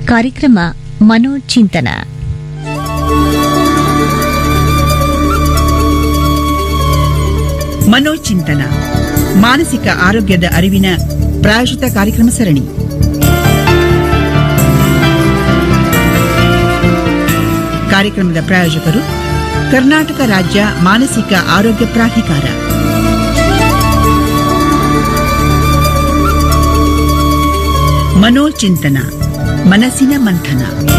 ಕಾರ್ಯಕ್ರಮ ಮನೋಚಿಂತನ ಮನೋಚಿಂತನ ಮಾನಸಿಕ ಆರೋಗ್ಯದ ಅರಿವಿನ ಪ್ರಾಯೋಜಿತ ಕಾರ್ಯಕ್ರಮ ಸರಣಿ ಕಾರ್ಯಕ್ರಮದ ಪ್ರಾಯೋಜಕರು ಕರ್ನಾಟಕ ರಾಜ್ಯ ಮಾನಸಿಕ ಆರೋಗ್ಯ ಪ್ರಾಧಿಕಾರ ಮನೋಚಿಂತನ ಮನಸ್ಸಿನ ಮಂಥನ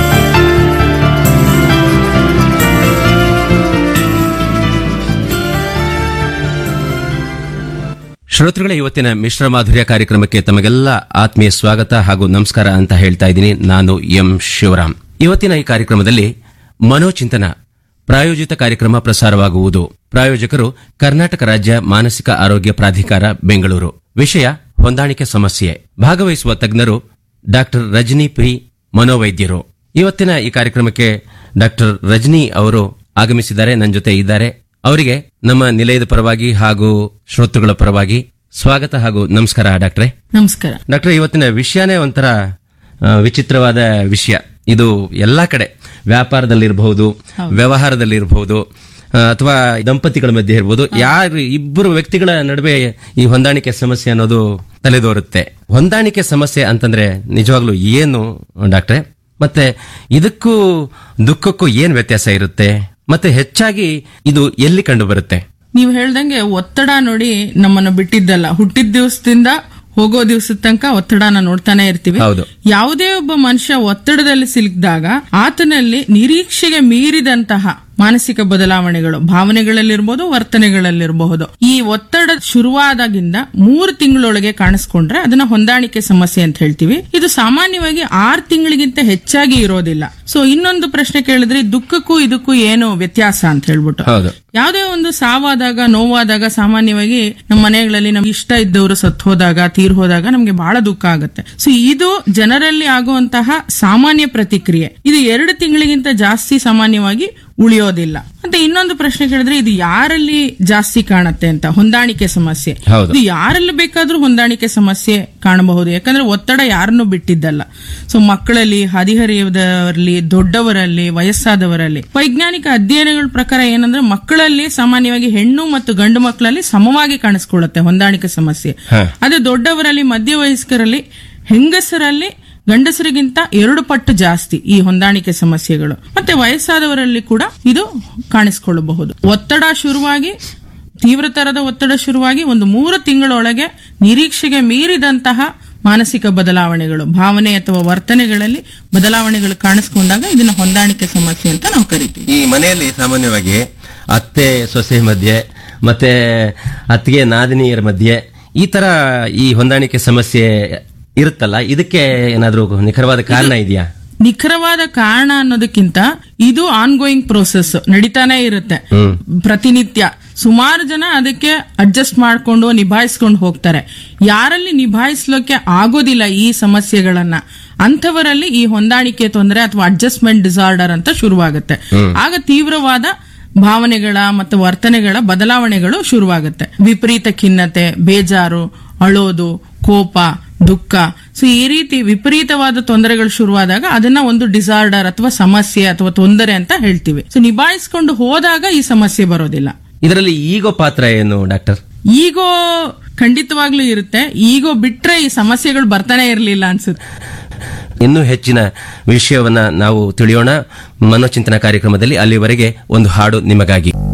ಶ್ರೋತೃಗಳ ಇವತ್ತಿನ ಮಿಶ್ರ ಮಾಧುರ್ಯ ಕಾರ್ಯಕ್ರಮಕ್ಕೆ ತಮಗೆಲ್ಲ ಆತ್ಮೀಯ ಸ್ವಾಗತ ಹಾಗೂ ನಮಸ್ಕಾರ ಅಂತ ಹೇಳ್ತಾ ಇದ್ದೀನಿ ನಾನು ಎಂ ಶಿವರಾಮ್ ಇವತ್ತಿನ ಈ ಕಾರ್ಯಕ್ರಮದಲ್ಲಿ ಮನೋಚಿಂತನ ಪ್ರಾಯೋಜಿತ ಕಾರ್ಯಕ್ರಮ ಪ್ರಸಾರವಾಗುವುದು ಪ್ರಾಯೋಜಕರು ಕರ್ನಾಟಕ ರಾಜ್ಯ ಮಾನಸಿಕ ಆರೋಗ್ಯ ಪ್ರಾಧಿಕಾರ ಬೆಂಗಳೂರು ವಿಷಯ ಹೊಂದಾಣಿಕೆ ಸಮಸ್ಯೆ ಭಾಗವಹಿಸುವ ತಜ್ಞರು ಡಾಕ್ಟರ್ ರಜನಿ ಪಿ ಮನೋವೈದ್ಯರು ಇವತ್ತಿನ ಈ ಕಾರ್ಯಕ್ರಮಕ್ಕೆ ಡಾಕ್ಟರ್ ರಜನಿ ಅವರು ಆಗಮಿಸಿದ್ದಾರೆ ನನ್ನ ಜೊತೆ ಇದ್ದಾರೆ ಅವರಿಗೆ ನಮ್ಮ ನಿಲಯದ ಪರವಾಗಿ ಹಾಗೂ ಶ್ರೋತೃಗಳ ಪರವಾಗಿ ಸ್ವಾಗತ ಹಾಗೂ ನಮಸ್ಕಾರ ಡಾಕ್ಟ್ರೆ ನಮಸ್ಕಾರ ಡಾಕ್ಟ್ರೆ ಇವತ್ತಿನ ವಿಷಯನೇ ಒಂಥರ ಆ, ವಿಚಿತ್ರವಾದ ವಿಷಯ ಇದು ಎಲ್ಲಾ ಕಡೆ ವ್ಯಾಪಾರದಲ್ಲಿರಬಹುದು ವ್ಯವಹಾರದಲ್ಲಿರಬಹುದು ಆ, ಅಥವಾ ದಂಪತಿಗಳ ಮಧ್ಯೆ ಇರಬಹುದು ಯಾರು ಇಬ್ಬರು ವ್ಯಕ್ತಿಗಳ ನಡುವೆ ಈ ಹೊಂದಾಣಿಕೆ ಸಮಸ್ಯೆ ಅನ್ನೋದು ತಲೆದೋರುತ್ತೆ ಹೊಂದಾಣಿಕೆ ಸಮಸ್ಯೆ ಅಂತಂದ್ರೆ ನಿಜವಾಗ್ಲೂ ಏನು ಡಾಕ್ಟ್ರೆ ಮತ್ತೆ ಇದಕ್ಕೂ ದುಃಖಕ್ಕೂ ಏನ್ ವ್ಯತ್ಯಾಸ ಇರುತ್ತೆ ಮತ್ತೆ ಹೆಚ್ಚಾಗಿ ಇದು ಎಲ್ಲಿ ಕಂಡು ಬರುತ್ತೆ ನೀವು ಹೇಳ್ದಂಗೆ ಒತ್ತಡ ನೋಡಿ ನಮ್ಮನ್ನು ಬಿಟ್ಟಿದ್ದಲ್ಲ ಹುಟ್ಟಿದ ದಿವಸದಿಂದ ಹೋಗೋ ದಿವಸದ ತನಕ ಒತ್ತಡನ ನೋಡ್ತಾನೆ ಇರ್ತೀವಿ ಹೌದು. ಯಾವುದೇ ಒಬ್ಬ ಮನುಷ್ಯ ಒತ್ತಡದಲ್ಲಿ ಸಿಲುಕಿದಾಗ ಆತನಲ್ಲಿ ನಿರೀಕ್ಷೆಗೆ ಮೀರಿದಂತಹ ಮಾನಸಿಕ ಬದಲಾವಣೆಗಳು ಭಾವನೆಗಳಲ್ಲಿರ್ಬೋದು ವರ್ತನೆಗಳಲ್ಲಿರಬಹುದು ಈ ಒತ್ತಡ ಶುರುವಾದಾಗಿಂದ ಮೂರು ತಿಂಗಳೊಳಗೆ ಕಾಣಿಸ್ಕೊಂಡ್ರೆ ಅದನ್ನ ಹೊಂದಾಣಿಕೆ ಸಮಸ್ಯೆ ಅಂತ ಹೇಳ್ತೀವಿ ಇದು ಸಾಮಾನ್ಯವಾಗಿ ಆರು ತಿಂಗಳಿಗಿಂತ ಹೆಚ್ಚಾಗಿ ಇರೋದಿಲ್ಲ ಸೊ ಇನ್ನೊಂದು ಪ್ರಶ್ನೆ ಕೇಳಿದ್ರೆ ದುಃಖಕ್ಕೂ ಇದಕ್ಕೂ ಏನು ವ್ಯತ್ಯಾಸ ಅಂತ ಹೇಳ್ಬಿಟ್ಟು ಹೌದು ಯಾವುದೇ ಒಂದು ಸಾವಾದಾಗ ನೋವಾದಾಗ ಸಾಮಾನ್ಯವಾಗಿ ನಮ್ಮ ಮನೆಗಳಲ್ಲಿ ನಮ್ಗೆ ಇಷ್ಟ ಇದ್ದವರು ಸತ್ತು ಹೋದಾಗ ತೀರ್ ಹೋದಾಗ ನಮ್ಗೆ ಬಹಳ ದುಃಖ ಆಗುತ್ತೆ ಸೊ ಇದು ಜನರಲ್ಲಿ ಆಗುವಂತಹ ಸಾಮಾನ್ಯ ಪ್ರತಿಕ್ರಿಯೆ ಇದು ಎರಡು ತಿಂಗಳಿಗಿಂತ ಜಾಸ್ತಿ ಸಾಮಾನ್ಯವಾಗಿ ಉಳಿಯೋದಿಲ್ಲ ಮತ್ತೆ ಇನ್ನೊಂದು ಪ್ರಶ್ನೆ ಕೇಳಿದ್ರೆ ಇದು ಯಾರಲ್ಲಿ ಜಾಸ್ತಿ ಕಾಣುತ್ತೆ ಅಂತ ಹೊಂದಾಣಿಕೆ ಸಮಸ್ಯೆ ಹೌದು. ಇದು ಯಾರಲ್ಲಿ ಬೇಕಾದ್ರೂ ಹೊಂದಾಣಿಕೆ ಸಮಸ್ಯೆ ಕಾಣಬಹುದು ಯಾಕಂದ್ರೆ ಒತ್ತಡ ಯಾರನ್ನೂ ಬಿಟ್ಟಿದ್ದಲ್ಲ ಸೊ ಮಕ್ಕಳಲ್ಲಿ ಹದಿಹರಿಯದವರಲ್ಲಿ ದೊಡ್ಡವರಲ್ಲಿ ವಯಸ್ಸಾದವರಲ್ಲಿ ವೈಜ್ಞಾನಿಕ ಅಧ್ಯಯನಗಳ ಪ್ರಕಾರ ಏನಂದ್ರೆ ಮಕ್ಕಳಲ್ಲಿ ಸಾಮಾನ್ಯವಾಗಿ ಹೆಣ್ಣು ಮತ್ತು ಗಂಡು ಮಕ್ಕಳಲ್ಲಿ ಸಮವಾಗಿ ಕಾಣಿಸ್ಕೊಳ್ಳುತ್ತೆ ಹೊಂದಾಣಿಕೆ ಸಮಸ್ಯೆ ಹ. ಅದೇ ದೊಡ್ಡವರಲ್ಲಿ ಮಧ್ಯವಯಸ್ಕರಲ್ಲಿ ಹೆಂಗಸರಲ್ಲಿ ಗಂಡಸರಿಗಿಂತ ಎರಡು ಪಟ್ಟು ಜಾಸ್ತಿ ಈ ಹೊಂದಾಣಿಕೆ ಸಮಸ್ಯೆಗಳು ಮತ್ತೆ ವಯಸ್ಸಾದವರಲ್ಲಿ ಕೂಡ ಇದು ಕಾಣಿಸಿಕೊಳ್ಳಬಹುದು ಒತ್ತಡ ಶುರುವಾಗಿ ತೀವ್ರತರದ ಒತ್ತಡ ಶುರುವಾಗಿ ಒಂದು ಮೂರು ತಿಂಗಳೊಳಗೆ ನಿರೀಕ್ಷೆಗೆ ಮೀರಿದಂತಹ ಮಾನಸಿಕ ಬದಲಾವಣೆಗಳು ಭಾವನೆ ಅಥವಾ ವರ್ತನೆಗಳಲ್ಲಿ ಬದಲಾವಣೆಗಳು ಕಾಣಿಸ್ಕೊಂಡಾಗ ಇದನ್ನ ಹೊಂದಾಣಿಕೆ ಸಮಸ್ಯೆ ಅಂತ ನಾವು ಕರಿತೀವಿ ಈ ಮನೆಯಲ್ಲಿ ಸಾಮಾನ್ಯವಾಗಿ ಅತ್ತೆ ಸೊಸೆ ಮಧ್ಯೆ ಮತ್ತೆ ಅತ್ತಿಗೆ ನಾದಿನಿಯರ ಮಧ್ಯೆ ಈ ತರ ಈ ಹೊಂದಾಣಿಕೆ ಸಮಸ್ಯೆ ಇರುತ್ತಲ್ಲ ಇದಕ್ಕೆ ಏನಾದ್ರೂ ನಿಖರವಾದ ಕಾರಣ ಇದೆಯಾ ನಿಖರವಾದ ಕಾರಣ ಅನ್ನೋದಕ್ಕಿಂತ ಇದು ಆನ್ಗೋಯಿಂಗ್ ಪ್ರೋಸೆಸ್ ನಡೀತಾನೆ ಇರುತ್ತೆ ಪ್ರತಿನಿತ್ಯ ಸುಮಾರು ಜನ ಅದಕ್ಕೆ ಅಡ್ಜಸ್ಟ್ ಮಾಡ್ಕೊಂಡು ನಿಭಾಯಿಸ್ಕೊಂಡು ಹೋಗ್ತಾರೆ ಯಾರಲ್ಲಿ ನಿಭಾಯಿಸ್ಲಿಕ್ಕೆ ಆಗೋದಿಲ್ಲ ಈ ಸಮಸ್ಯೆಗಳನ್ನ ಅಂಥವರಲ್ಲಿ ಈ ಹೊಂದಾಣಿಕೆ ತೊಂದರೆ ಅಥವಾ ಅಡ್ಜಸ್ಟ್ಮೆಂಟ್ ಡಿಸಾರ್ಡರ್ ಅಂತ ಶುರುವಾಗುತ್ತೆ ಆಗ ತೀವ್ರವಾದ ಭಾವನೆಗಳ ಮತ್ತು ವರ್ತನೆಗಳ ಬದಲಾವಣೆಗಳು ಶುರುವಾಗುತ್ತೆ ವಿಪರೀತ ಖಿನ್ನತೆ ಬೇಜಾರು ಅಳೋದು ಕೋಪ ದುಃಖ ಸೊ ಈ ರೀತಿ ವಿಪರೀತವಾದ ತೊಂದರೆಗಳು ಶುರುವಾದಾಗ ಅದನ್ನ ಒಂದು ಡಿಸಾರ್ಡರ್ ಅಥವಾ ಸಮಸ್ಯೆ ಅಥವಾ ತೊಂದರೆ ಅಂತ ಹೇಳ್ತೀವಿ ಸೊ ನಿಭಾಯಿಸ್ಕೊಂಡು ಹೋದಾಗ ಈ ಸಮಸ್ಯೆ ಬರೋದಿಲ್ಲ ಇದರಲ್ಲಿ ಈಗೋ ಪಾತ್ರ ಏನು ಡಾಕ್ಟರ್ ಈಗೋ ಖಂಡಿತವಾಗ್ಲೂ ಇರುತ್ತೆ ಈಗೋ ಬಿಟ್ರೆ ಈ ಸಮಸ್ಯೆಗಳು ಬರ್ತಾನೆ ಇರಲಿಲ್ಲ ಅನ್ಸುತ್ತೆ ಇನ್ನೂ ಹೆಚ್ಚಿನ ವಿಷಯವನ್ನ ನಾವು ತಿಳಿಯೋಣ ಮನೋಚಿಂತನ ಕಾರ್ಯಕ್ರಮದಲ್ಲಿ ಅಲ್ಲಿವರೆಗೆ ಒಂದು ಹಾಡು ನಿಮಗಾಗಿ